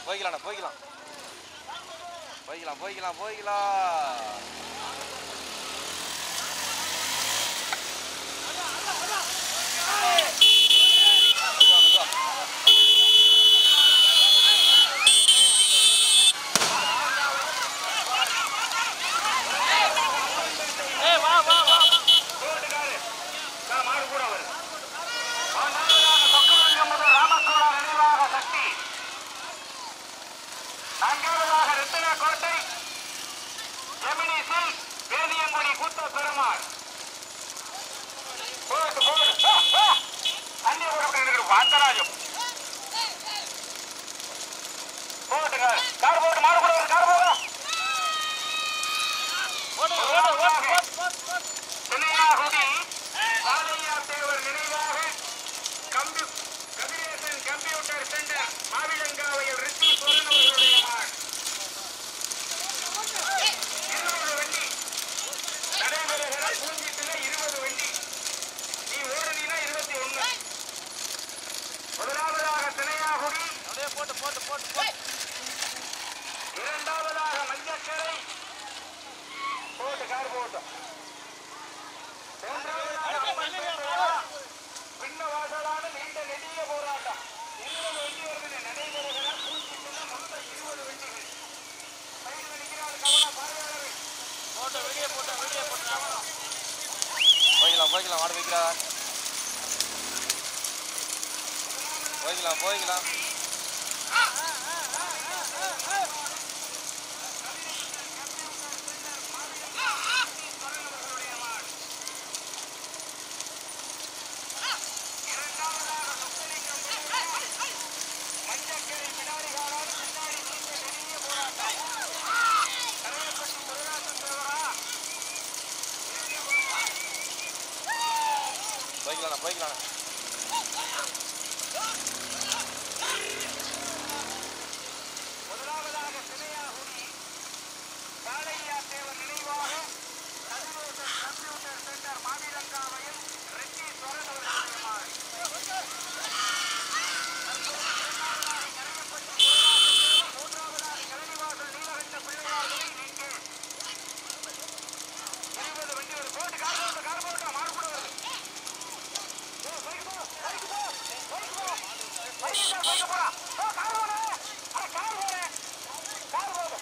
போய்க்கலாம்ண்ணா போய்க்கலாம் போய்க்கலாம் போய்க்கலாம் போய்க்கலாம் மெதுவா, மெதுவா. கோட்டுக்காரு. நான் மாடு கூட வருது. மூன்றாவதாக சொக்கலிங்கம் முதல் ராமசோழா நினைவாக சக்தி. நான்காவதாக ரத்தின கோட்டை ஜெமினி சில்க் வேதியங்குடி கூத்த பெருமாள் போட்டு போட்டு ஆ, ஆ. தண்ணி கூட இருக்கிற வாந்தராஜம் போட்டுங்க கார் போட்டு மாடு கூட வருது கார் போடு சின்னையாகுடி பாலையா தேவர் நினைவாக கம்பி கதிரேசன் கம்ப்யூட்டர் சென்டர் மாவிலங்காவையில் ரித்தி சோழன் அவர்களுடைய மகன் இருபது வண்டி நடைபெறுகிற பூஞ்சிட்டுல இருபது வண்டி நீ ஓடுனீனா இருபத்தி ஒண்ணு முதலாவதாக சினையாகுடி அப்படியே போட்டு போட்டு போட்டு போட்டு இரண்டாவதாக மஞ்சக்கரை போட்டு கார் போட்டோம் மூன்றாவதாக அம்மன்பேட்டையா, பின்னவாசலான நீண்ட நெடிய போராட்டம் இருபது வண்டி வருது நடைபெறுகிற பூஞ்சிட்டுல மொத்தம் இருபது வண்டிகள் சைடு நிற்கிறார் கவன பார்வையாளர்கள் போட்டு வெளியே போட்டு வெளியே போட்டு போய்க்கலாம் போய்க்கலாம் மாடு வைக்கிறா போய்க்கலாம் போய்க்கலாம் இரண்டாவதாக சொக்கலிங்கம் மஞ்சக்கரை பின்னாடி காலால் பின்னாடி நீண்ட நெடிய போராட்டம் கரையப்பட்டி முருகாசன் தேவரா போய்க்கலாம்ண்ணா போய்க்கலாம்ண்ணா முதலாவதாக சினையாகுடி பாலையா தேவர் நினைவாக கதிரேசன் கம்ப்யூட்டர் சென்டர் மாவிலங்காவையில் ரெட்டி சொரன் அவர்களுடைய மகன். மூன்றாவதாக கலனிவாசல் நீலகண்ட பிள்ளையார்களை நீங்க இருபது வண்டி ஒரு போட்டு கார் போட்டு கார் போட்டு மாடு கூட வருது ஏய், பைக்கு போ, பைக்கு போ, பைக்கு போ. பைக்கு சார், பைக்கு போடா. போ, கார் போடு. அட, கார் போடு. கார் போடு.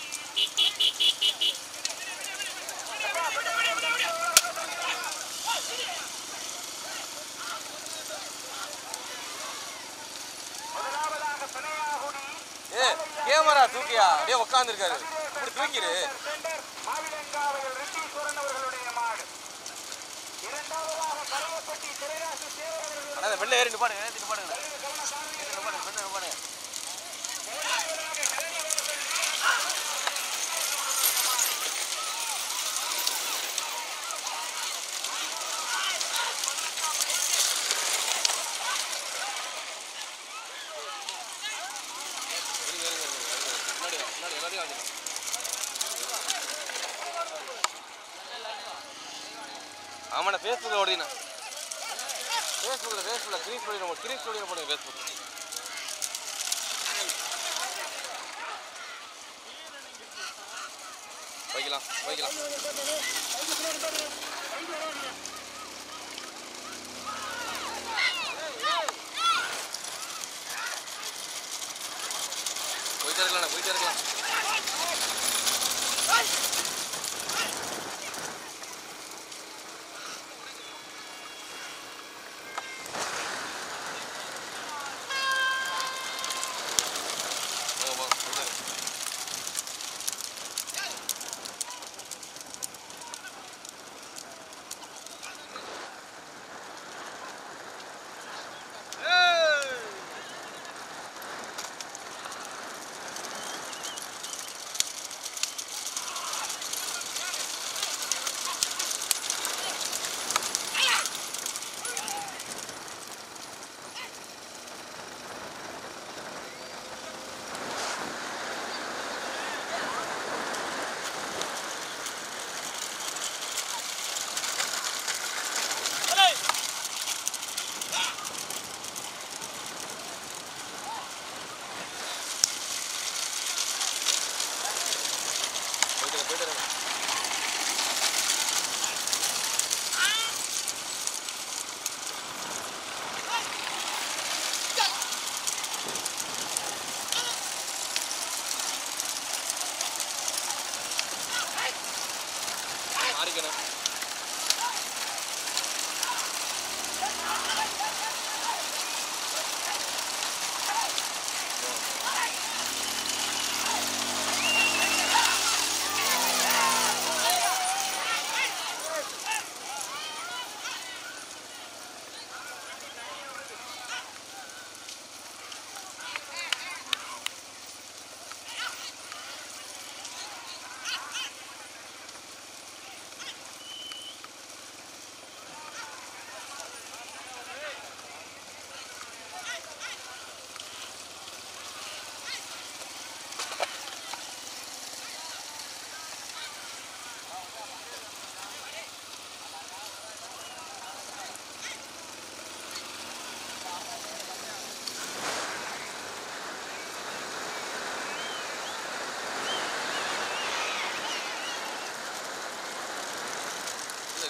முதலாவதாக பிணையாகுடி ஏ கேமரா தூக்கியா அப்படியே உட்காந்துருக்காரு இப்படி தூக்கிடு சென்டர் மாவிலங்காவையில் ரெட்டீஸ்வரன் அவர்களுடைய மாடு இரண்டாவதாக கரையப்பட்டி திரைராசி தேவர் அவர்களுடைய அண்ணா இந்த வெளில ஏறி நிப்பாடுங்க ஏறி நிப்பாடுங்க கவன சாமி நிப்பாடுங்க பெண்ணு நிப்பாடுங்க இருங்க, இருங்க, இருங்க, இருங்க. முன்னாடி வா, முன்னாடி எல்லாத்தையும் வாங்கிக்கலாம் ஆமாண்ணா ஃபேஸ்புக்கில் ஓடுதுண்ணா ஃபேஸ்புக்கில் ஃபேஸ்புக்கில் கிரீஸ் ஸ்டோடியில் கிரீஸ் ஸ்டோடியில் போடுங்க ஃபேஸ்புக் வைக்கலாம் வைக்கலாம் போயிட்டே இருக்கலாம்ண்ணா போயிட்டே இருக்கலாம் போங்க போங்க போயிட்டே இருங்க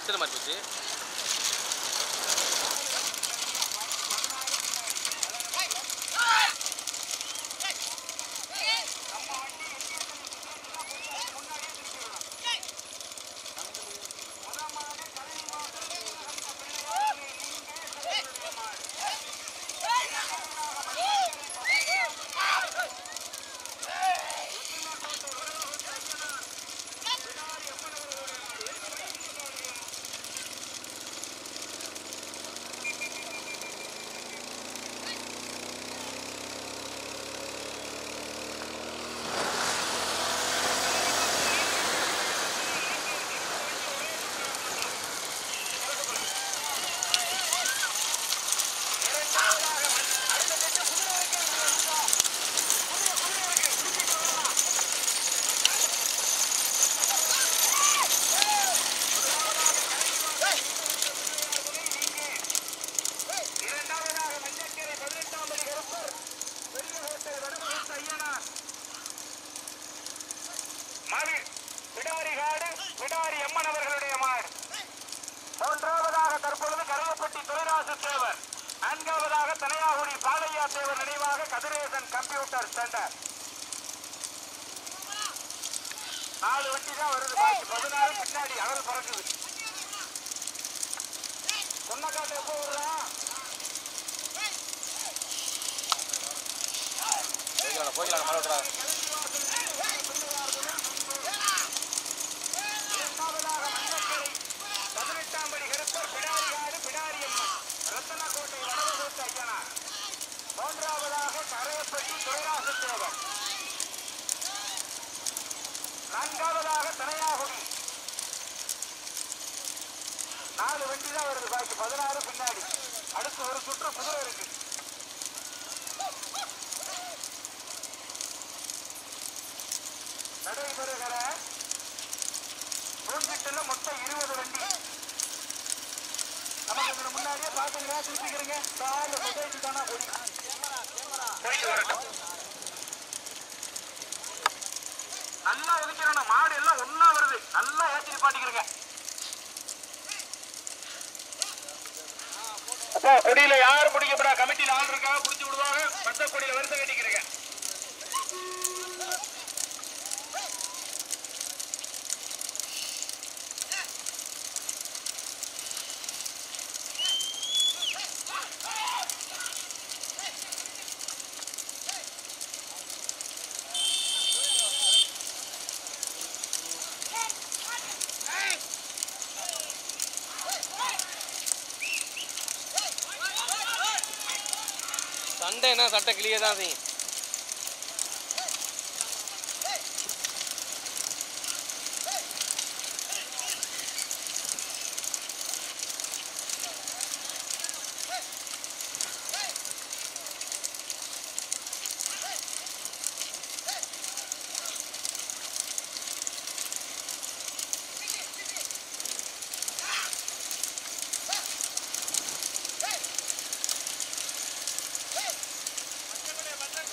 சைடு மாறி போச்சு இரண்டாவதாக மஞ்சக்கரை பதினெட்டாம் படி கருப்பர் பெரிய ஹோட்டல் வடமூத்த ஐயனார் மாவீர் பிடாரி காடு பிடாரி அம்மன் அவர்களுடைய மாடு மூன்றாவதாக தற்பொழுது கரையப்பட்டி துரைராசு தேவர் நான்காவதாக தனையாகுடி பாலையா தேவர் நினைவாக கதிரேசன் கம்ப்யூட்டர் சென்டர் நாலு வண்டி தான் வருது பாக்கி பதினாறு பின்னாடி அகல் பறக்குது சொன்னக்காட்டு எப்போ விடுறான் போய்க்கலாம் போய்க்கலாம் மழை விட்றா இரண்டாவதாக மஞ்சக்கரை பதினெட்டாம் படி கருப்பர் பிடாரிகாடு பிடாரியம்மன் ரத்தனக்கோட்டை வடவகோட்டு ஐயனார் மூன்றாவதாக கரையப்பட்டி துரைராசு தேவர் நான்காவதாக தனையாகுடி நாலு வண்டி தான் வருது பாக்கி பதினாறு பின்னாடி அடுத்து ஒரு சுற்று குதிரை இருக்கு நடைபெறுகிற தூண்டிட்டுல மொத்தம் இருபது வண்டி நமக்கு இதுல முன்னாடியே பாத்துங்க திருப்பிக்கிறீங்க கால சொசைட்டி தானா போய் போயிட்டு வரட்டும் நல்லா ஒதுக்கிறணும் மாடு எல்லாம் ஒண்ணா வருது நல்லா ஏற்றி நிப்பாட்டிக்கிறீங்க அப்போ கொடியில யாரும் பிடிக்கப்படா கமிட்டியில ஆள் இருக்காங்க பிடிச்சு விடுவாங்க மத்த கொடியில வரிசை கட்டிக்கிறீங்க சண்டைனா சட்டை கிளியே தான் செய்யும் மஞ்சள்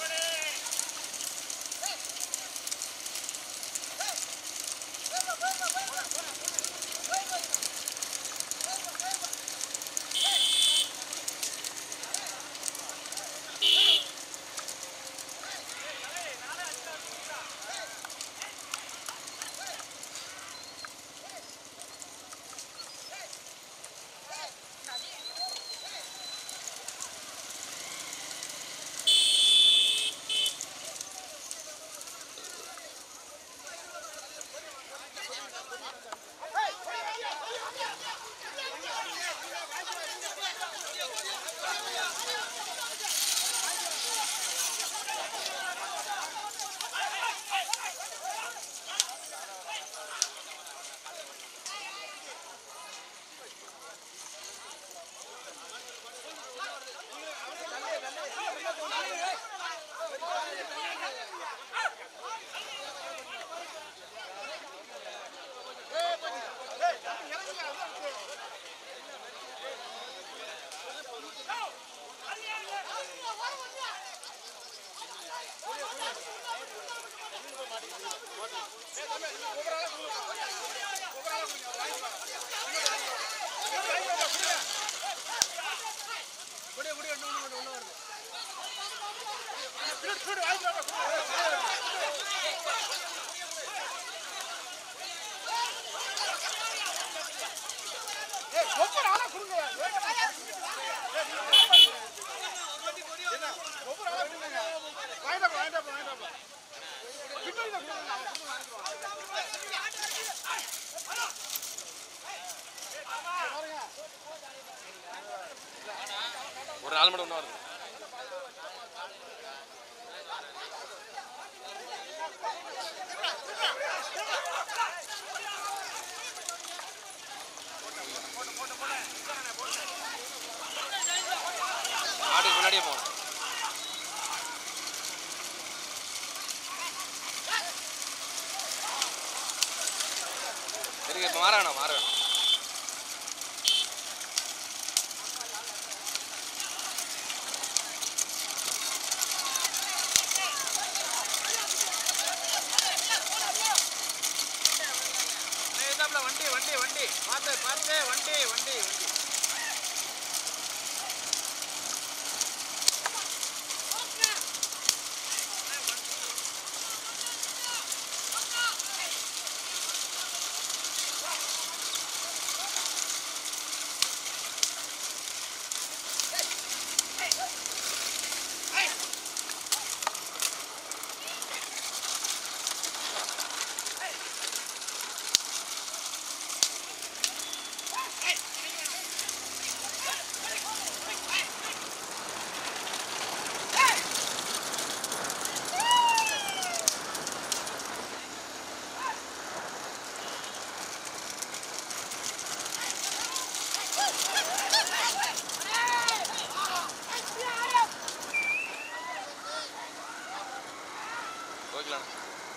ஒரு நாலு மணி ஒன்று வருது ஆட்டுக்கு முன்னாடியே போகணும் சரி இப்போ மாற வேணாம் மாற வேணாம் வண்டி வண்டி வண்டி பார்த்து பார்த்து வண்டி வண்டி வண்டி போய்க்கலாம்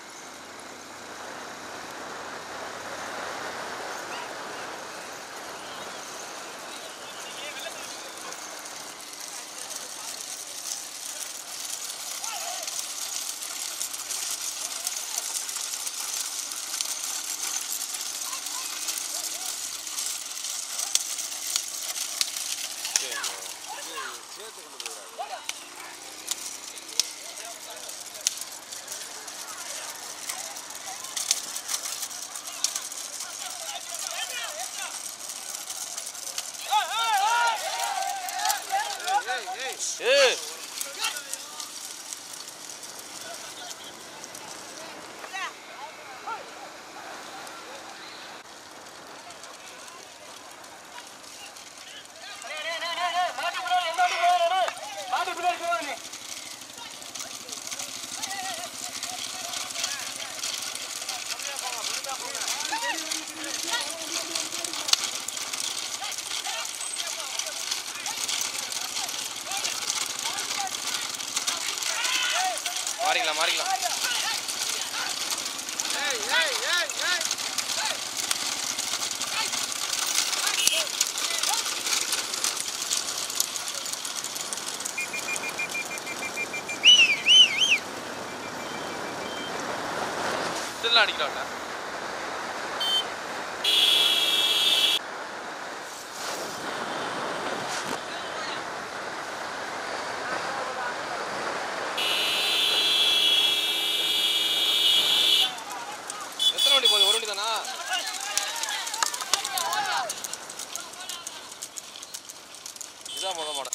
சேர்த்து கொண்டு போயிடாது ஏய் மாறிக்கலாம் மாறிக்கலாம் ஏய் ஏய் ஏய் ஏய் இதெல்லாம் அடிக்கலாம்ல எத்தனை வண்டி போகுது ஒரு வண்டி தானா இதான் முத மாடல்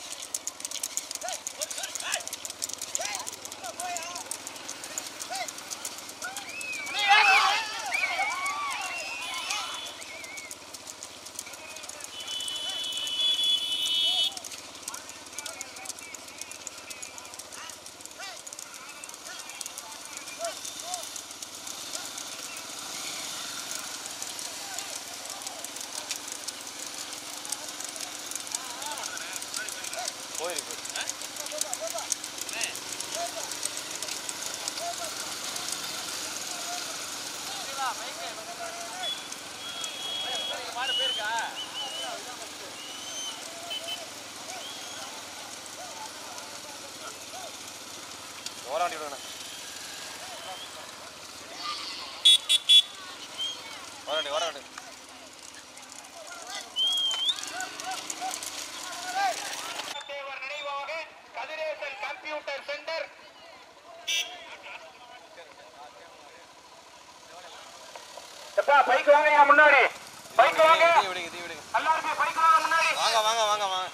போயிருக்கு மாடு போயிருக்கா ஓர வண்டி விடுங்கண்ணா ஓர வண்டி ஓர வண்டி தேவர் நினைவாக Kathiresan computer centre sir bike வாங்க என் முன்னாடி பைக் வாங்க தீ விடுங்க தீ விடுங்க நல்லா இருக்கு பைக் வாங்க முன்னாடி வாங்க வாங்க வாங்க வாங்க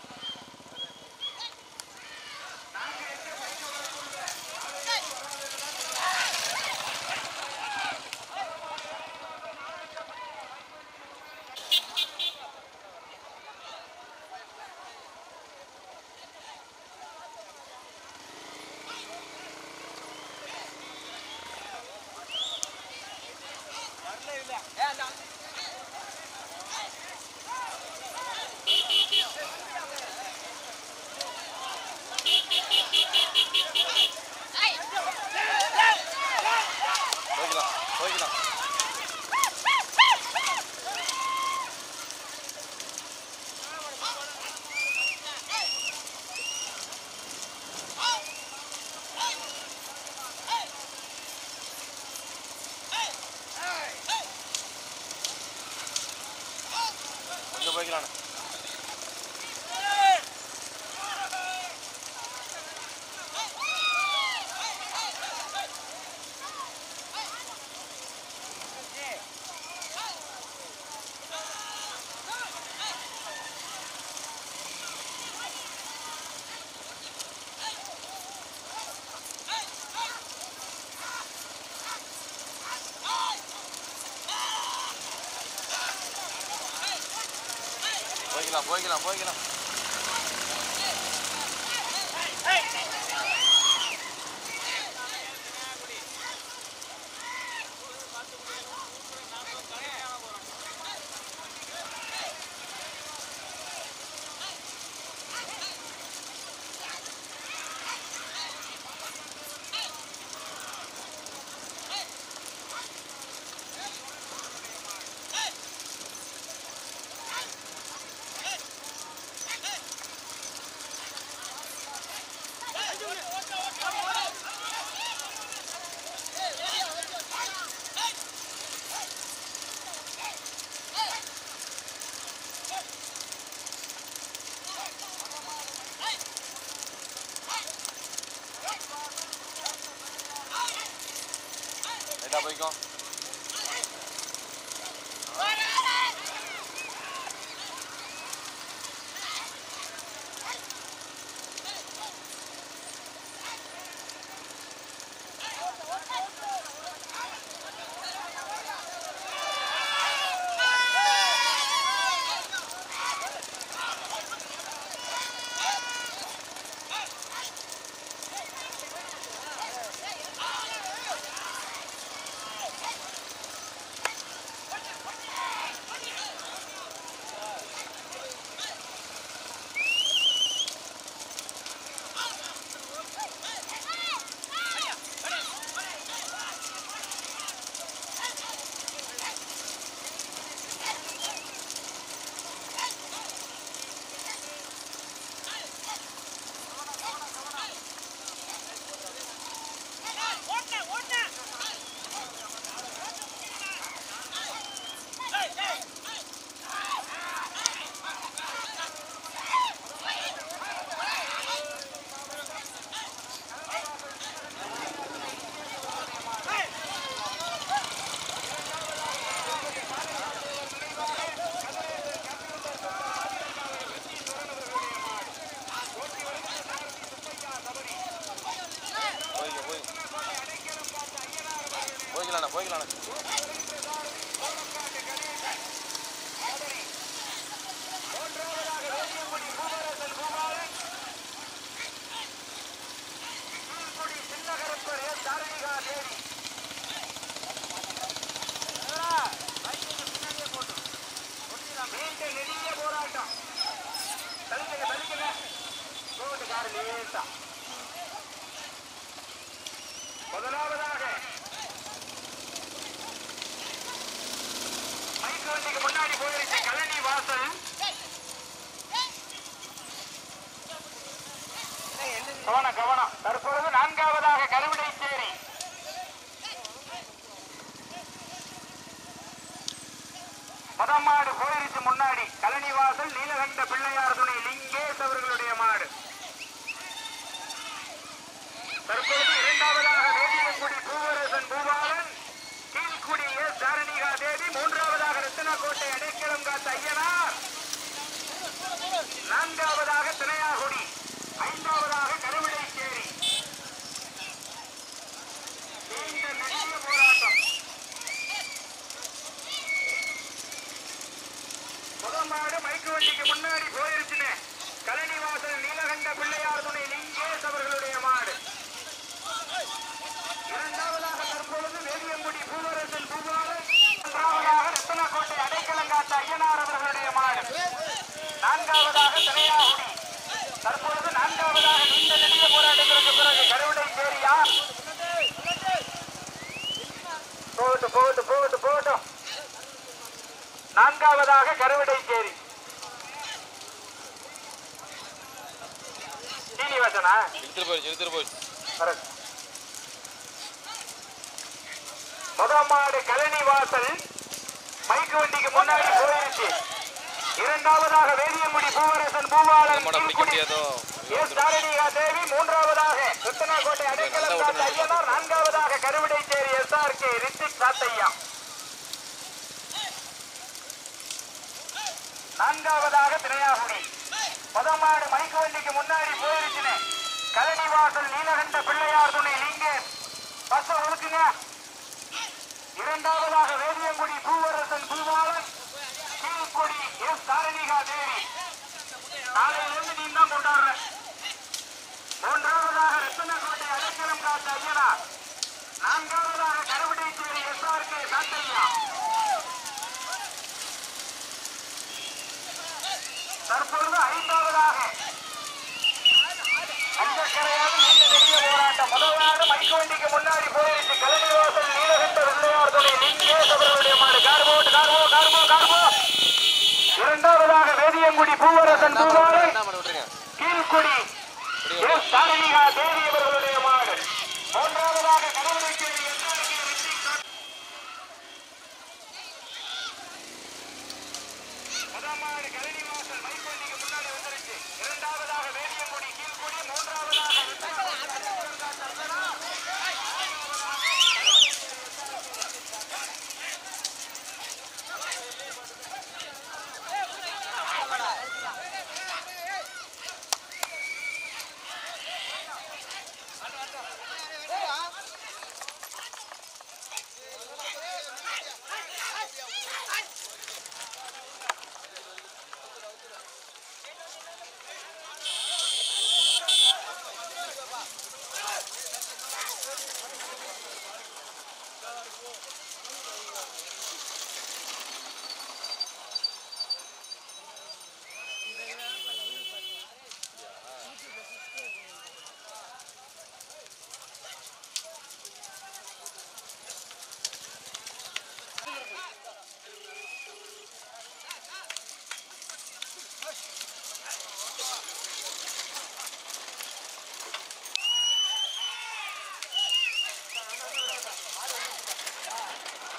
போய்க்கலாம் போய்க்கலாம் கொஞ்சம் போய்க்கலாம் போய்க்கலாம் போய்க்கலாம் போய்க்கலாம் லைட்டாக போய்க்கோ போய்க்க போய் போய்க்கலாண்ணா போய்க்கலாண்ணா நெருங்கிய போராட்டம் தள்ளிக்கங்க தள்ளிக்கங்க கோவிட்டு காரு லேசா முதலாவதாக மைக் வண்டிக்கு முன்னாடி போயிருச்சு கழனி வாசல் கவனம் கவனம் தற்பொழுது நான்காவதாக கருவிடை சேரி மதமாடு போயிருச்சு முன்னாடி கழனி வாசல் நீலகண்ட பிள்ளையார் துணை லிங்கேஷ் அவர்களுடைய மாடு தற்போது இரண்டாவதாக வேதியங்குடி பூவரசன் பூபாலன் கீழ்குடி எஸ் தாரணிகா தேவி ரத்தனக்கோட்டை அடைக்கலம் காத்த ஐயனார் நான்காவதாக திணையாகுடி ஐந்தாவதாக கருவிடைச்சேரி நீண்ட நெடிய போராட்டம் முதல் மாடு மைக்கு வண்டிக்கு முன்னாடி போயிருச்சுன்னு கலனிவாசல் நீலகண்ட பிள்ளையார் துணை லிங்கேஷ் அவர்களுடைய மாடு இரண்டாவதாக தற்பொழுது வேதியங்குடி பூவரசன் பூபாலன் மூன்றாவதாக ரத்தனக்கோட்டை அடைக்கலங்காத்த ஐயனார் அவர்களுடைய மாடு நான்காவதாக திரையாகுடி தற்பொழுது நான்காவதாக நீண்ட நெடிய போராட்டத்திற்கு பிறகு கருவிடை சேரியா போகட்டும் போகட்டும் போகட்டும் போகட்டும் நான்காவதாக கருவிடை சேரி சீனிவாசனா இழுத்துட்டு போயிடுச்சு இழுத்துட்டு போயிடுச்சு கரெக்ட் முதமாடு கழனி வாசல் மைக்கு வண்டிக்கு முன்னாடி போயிருச்சு இரண்டாவதாக வேதியங்குடி பூவரசன் பூவாளன் மாட பிடிக்க முடியாதோ எஸ் தாரணிகா தேவி மூன்றாவதாக கிருஷ்ணாகோட்டை அடைக்கலம் காத்த ஐயனார் நான்காவதாக Karuvidaicheri S R K Rithik Sathaiya நான்காவதாக திரையாகுடி முதமாடு மைக்கு வண்டிக்கு முன்னாடி போயிருச்சுன்னு கழனி வாசல் நீலகண்ட பிள்ளையார் துணை லிங்கேஷ் பஸ் ஒழுக்குங்க இரண்டாவதாக வேதியங்குடி பூவரசன் பூவாளன் கீழ்குடி எஸ் தாரணிகா தேவி நாளையிலிருந்து நீ தான் கொண்டாடுற மூன்றாவதாக ரத்தனக்கோட்டை அடைக்கலம் காத்த ஐயனார் நான்காவதாக Karuvidaicheri S R K Sathaiya தற்பொழுது ஐந்தாவதாக அஞ்சக்கரையாக நீண்ட நெடிய போராட்டம் முதலாவது மைக்கு வண்டிக்கு முன்னாடி போயிருச்சு கலனிவாசல் நீலகண்ட வெள்ளையார் துணை லிங்கேஷ் அவர்களுடைய மாடு கார்போட் கார்போ கார்போ கார்போ இரண்டாவதாக வேதியங்குடி பூவரசன் பூவாளன் என்ன பண்ண விட்டுருங்க கீழ்குடி எஸ் தாரணிகா தேவி அவர்களுடைய மாடு மூன்றாவதாக கருவறைக்கு